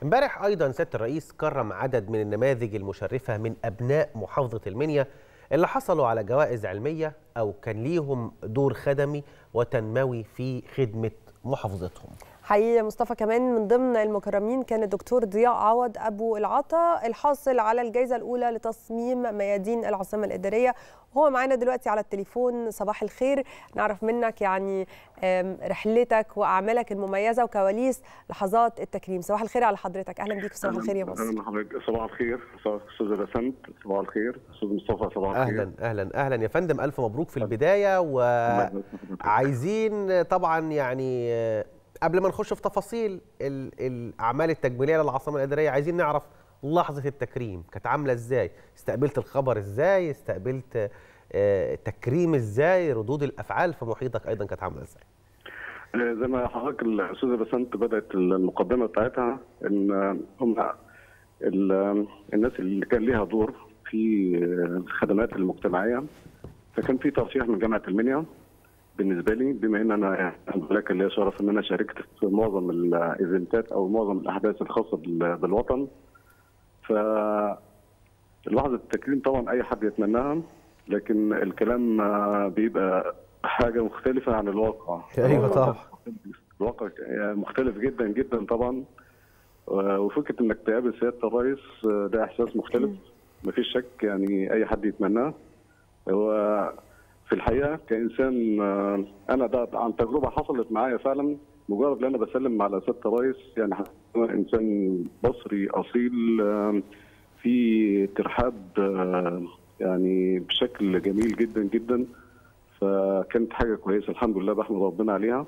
امبارح ايضا سياده الرئيس كرم عدد من النماذج المشرفه من ابناء محافظه المنيا اللي حصلوا على جوائز علميه او كان ليهم دور خدمي وتنموي في خدمه محافظتهم حقيقي يا مصطفى كمان من ضمن المكرمين كان الدكتور ضياء عوض ابو العطا الحاصل على الجائزه الاولى لتصميم ميادين العاصمه الاداريه وهو معانا دلوقتي على التليفون صباح الخير نعرف منك يعني رحلتك واعمالك المميزه وكواليس لحظات التكريم صباح الخير على حضرتك اهلا بيك صباح الخير يا مصطفى اهلا حضرتك صباح الخير استاذ بسنت صباح الخير استاذ مصطفى صباح الخير اهلا اهلا اهلا يا فندم الف مبروك في البدايه وعايزين طبعا يعني قبل ما نخش في تفاصيل الاعمال التجميليه للعاصمه الاداريه عايزين نعرف لحظه التكريم كانت عامله ازاي استقبلت الخبر ازاي استقبلت تكريم ازاي ردود الافعال في محيطك ايضا كانت عامله ازاي زي ما حضرتك الاستاذه بسنت بدات المقدمه بتاعتها ان هم الناس اللي كان ليها دور في الخدمات المجتمعيه فكان في ترشيح من جامعه المنيا بالنسبه لي بما ان انا لك اللي شرف ان انا شاركت في معظم الايفنتات او معظم الاحداث الخاصه بالوطن ف لحظه التكريم طبعا اي حد يتمناها لكن الكلام بيبقى حاجه مختلفه عن الواقع ايوه طبعا الواقع مختلف جدا جدا طبعا وفكره انك تقابل سياده الرئيس ده احساس مختلف مفيش شك يعني اي حد يتمناه هو في الحقيقه كانسان انا ده عن تجربه حصلت معايا فعلا مجرد ان انا بسلم على سياده الرئيس يعني انسان مصري اصيل في ترحاب يعني بشكل جميل جدا جدا فكانت حاجه كويسه الحمد لله بحمد ربنا عليها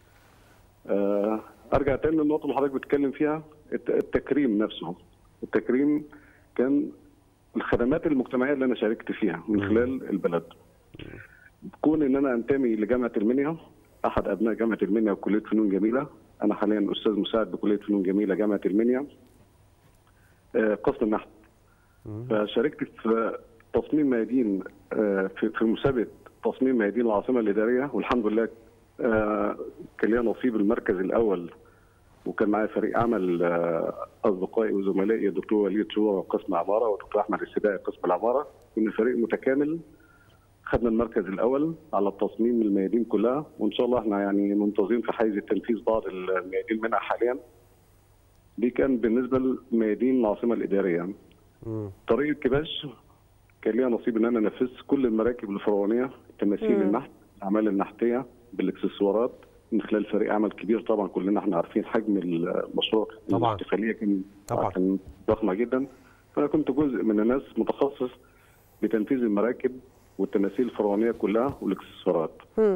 ارجع تاني للنقطه اللي حضرتك بتتكلم فيها التكريم نفسه التكريم كان الخدمات المجتمعيه اللي انا شاركت فيها من خلال البلد كون ان انا انتمي لجامعه المنيا احد ابناء جامعه المنيا وكليه فنون جميله انا حاليا استاذ مساعد بكليه فنون جميله جامعه المنيا قسم النحت فشاركت في تصميم ميادين في مسابقه تصميم ميادين العاصمه الاداريه والحمد لله كان ليا نصيب المركز الاول وكان معايا فريق عمل اصدقائي وزملائي الدكتور وليد شورى قسم عماره والدكتور احمد السباعي قسم العماره كنا فريق متكامل خدنا المركز الاول على تصميم الميادين كلها وان شاء الله احنا يعني منتظرين في حيز التنفيذ بعض الميادين منها حاليا دي كان بالنسبه لميادين العاصمه الاداريه طريق الكباش كان ليا نصيب ان انا نفذت كل المراكب الفرعونيه تماثيل النحت الاعمال النحتيه بالاكسسوارات من خلال فريق عمل كبير طبعا كلنا احنا عارفين حجم المشروع طبعا الاحتفاليه كان طبعا كان ضخمه جدا فانا كنت جزء من الناس متخصص بتنفيذ المراكب والتماثيل الفرعونيه كلها والاكسسوارات.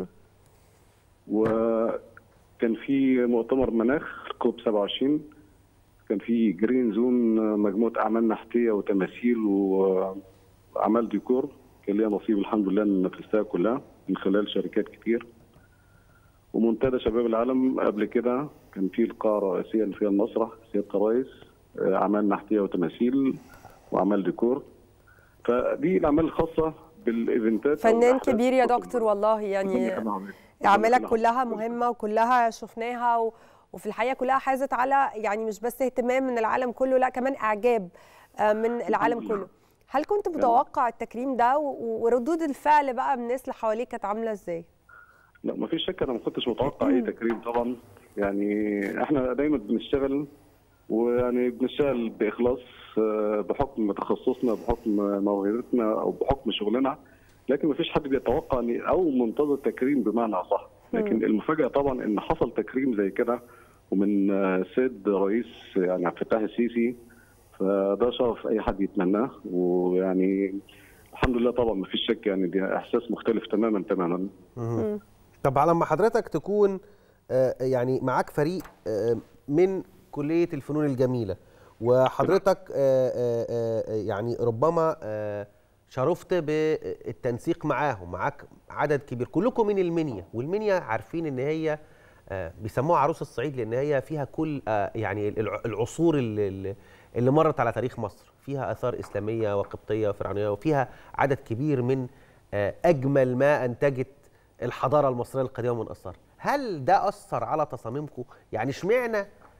وكان في مؤتمر مناخ كوب 27 كان في جرين زون مجموعه اعمال نحتيه وتماثيل واعمال ديكور كان ليا نصيب الحمد لله ان نفذتها كلها من خلال شركات كتير. ومنتدى شباب العالم قبل كده كان في القاعه الرئيسيه اللي فيها المسرح سياده الرئيس اعمال نحتيه وتماثيل واعمال ديكور فدي الاعمال الخاصه بالايفنتات فنان كبير يا دكتور والله يعني اعمالك كلها مهمه وكلها شفناها و... وفي الحقيقه كلها حازت على يعني مش بس اهتمام من العالم كله لا كمان اعجاب من العالم كله هل كنت متوقع التكريم ده وردود الفعل بقى من الناس اللي حواليك كانت عامله ازاي؟ لا ما فيش شك انا ما كنتش متوقع اي تكريم طبعا يعني احنا دايما بنشتغل ويعني بنشتغل باخلاص بحكم تخصصنا بحكم موهبتنا او بحكم شغلنا لكن ما فيش حد بيتوقع او منتظر تكريم بمعنى اصح لكن المفاجاه طبعا ان حصل تكريم زي كده ومن السيد رئيس يعني عبد الفتاح السيسي فده شرف اي حد يتمناه ويعني الحمد لله طبعا ما فيش شك يعني دي احساس مختلف تماما تماما طب على ما حضرتك تكون يعني معاك فريق من كليه الفنون الجميله وحضرتك يعني ربما شرفت بالتنسيق معاهم معاك عدد كبير كلكم من المنيا والمنيا عارفين ان هي بيسموها عروس الصعيد لان هي فيها كل يعني العصور اللي, اللي مرت على تاريخ مصر فيها اثار اسلاميه وقبطيه وفرعونيه وفيها عدد كبير من اجمل ما انتجت الحضاره المصريه القديمه من اثار هل ده اثر على تصاميمكم يعني اشمعنى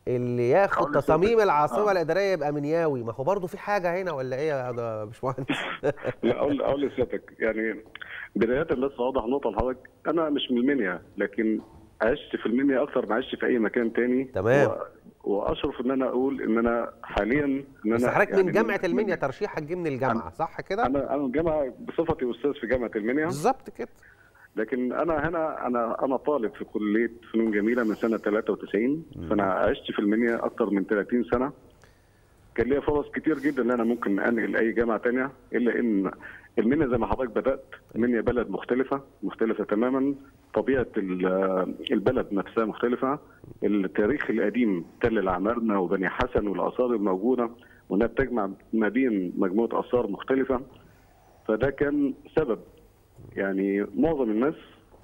اللي ياخد أقول لسيادتك- تصاميم العاصمه آه. الاداريه يبقى منياوي ما هو برضه في حاجه هنا ولا ايه يا ده باشمهندس لا اقول اقول لسيادتك يعني بدايه بس اوضح نقطه لحضرتك انا مش من المنيا لكن عشت في المنيا اكثر ما عشت في اي مكان تاني تمام. و... واشرف ان انا اقول ان انا حاليا ان انا بس حضرتك يعني من جامعه المنيا ترشيحك جه من الجامعه صح كده انا انا الجامعه بصفتي استاذ في جامعه المنيا بالظبط كده لكن انا هنا انا انا طالب في كليه فنون جميله من سنه 93 فانا عشت في المنيا اكثر من 30 سنه كان ليا فرص كتير جدا ان انا ممكن انقل اي جامعه تانية الا ان المنيا زي ما حضرتك بدات المنيا بلد مختلفه مختلفه تماما طبيعه ال- البلد نفسها مختلفه التاريخ القديم تل العمارنه وبني حسن والاثار الموجوده وانها بتجمع ما بين مجموعه اثار مختلفه فده كان سبب يعني معظم الناس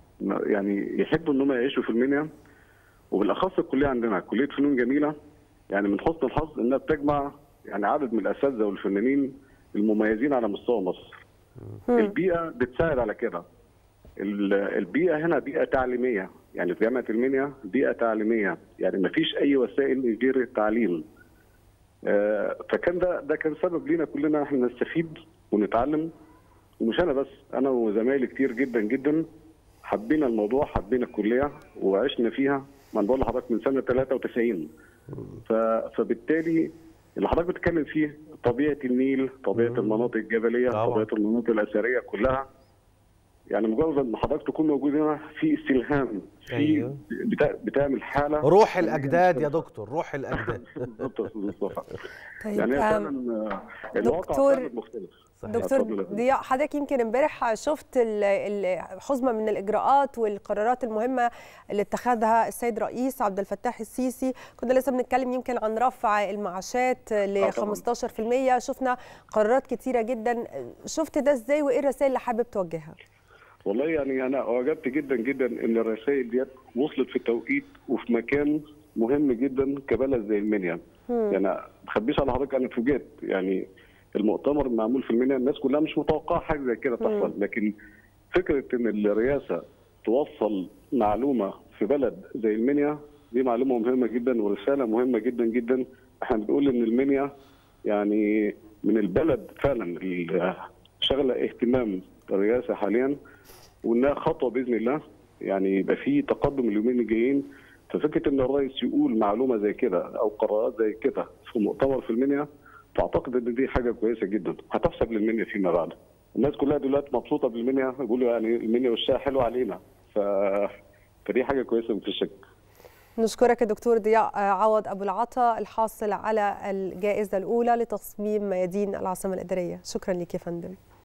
يعني يحبوا ان هم يعيشوا في المنيا وبالاخص الكليه عندنا كليه فنون جميله يعني من حسن الحظ انها بتجمع يعني عدد من الاساتذه والفنانين المميزين على مستوى مصر. البيئه بتساعد على كده. ال- البيئه هنا بيئه تعليميه يعني في جامعه المنيا بيئه تعليميه يعني ما فيش اي وسائل غير التعليم. آه، فكان ده ده كان سبب لينا كلنا احنا نستفيد ونتعلم ومش انا بس انا وزمايلي كتير جدا جدا حبينا الموضوع حبينا الكليه وعشنا فيها ما أنا بقول لحضرتك من سنه 93 ف... فبالتالي اللي حضرتك بتتكلم فيه طبيعه النيل طبيعه المناطق الجبليه طبعا. طبيعه المناطق الاثريه كلها يعني مجرد ان حضرتك تكون موجود هنا في استلهام في أيوه. بتا... بتعمل حاله روح الاجداد يا دكتور روح الاجداد بالظبط يا استاذ مصطفى طيب يعني هي آم، فعلا آه، الواقع دكتور- فعلا مختلف صحيح. دكتور اتفضل يا فندم. ضياء حضرتك يمكن امبارح شفت ال- ال- حزمه من الاجراءات والقرارات المهمه اللي اتخذها السيد رئيس عبد الفتاح السيسي كنا لسه بنتكلم يمكن عن رفع المعاشات ل طبعاً. 15% شفنا قرارات كتيره جدا شفت ده ازاي وايه الرسائل اللي حابب توجهها والله يعني انا اعجبت جدا جدا ان الرسائل ديت وصلت في توقيت وفي مكان مهم جدا كبلد زي المنيا يعني ما اخبيش على حضرتك انا فوجئت يعني المؤتمر المعمول في المنيا الناس كلها مش متوقعه حاجه زي كده تحصل لكن فكره ان الرئاسه توصل معلومه في بلد زي المنيا دي معلومه مهمه جدا ورساله مهمه جدا جدا احنا بنقول ان المنيا يعني من البلد فعلا اللي شغله اهتمام الرئاسه حاليا وانها خطوه باذن الله يعني يبقى في تقدم اليومين الجايين ففكره ان الرئيس يقول معلومه زي كده او قرارات زي كده في مؤتمر في المنيا فاعتقد ان دي حاجه كويسه جدا هتحسب للمنيا فيما بعد. الناس كلها دلوقتي مبسوطه بالمنيا بيقولوا يعني المنيا وشها حلو علينا ف... فدي حاجه كويسه مفيش شك. نشكرك الدكتور ضياء عوض ابو العطا الحاصل على الجائزه الاولى لتصميم ميادين العاصمه الاداريه شكرا لك يا فندم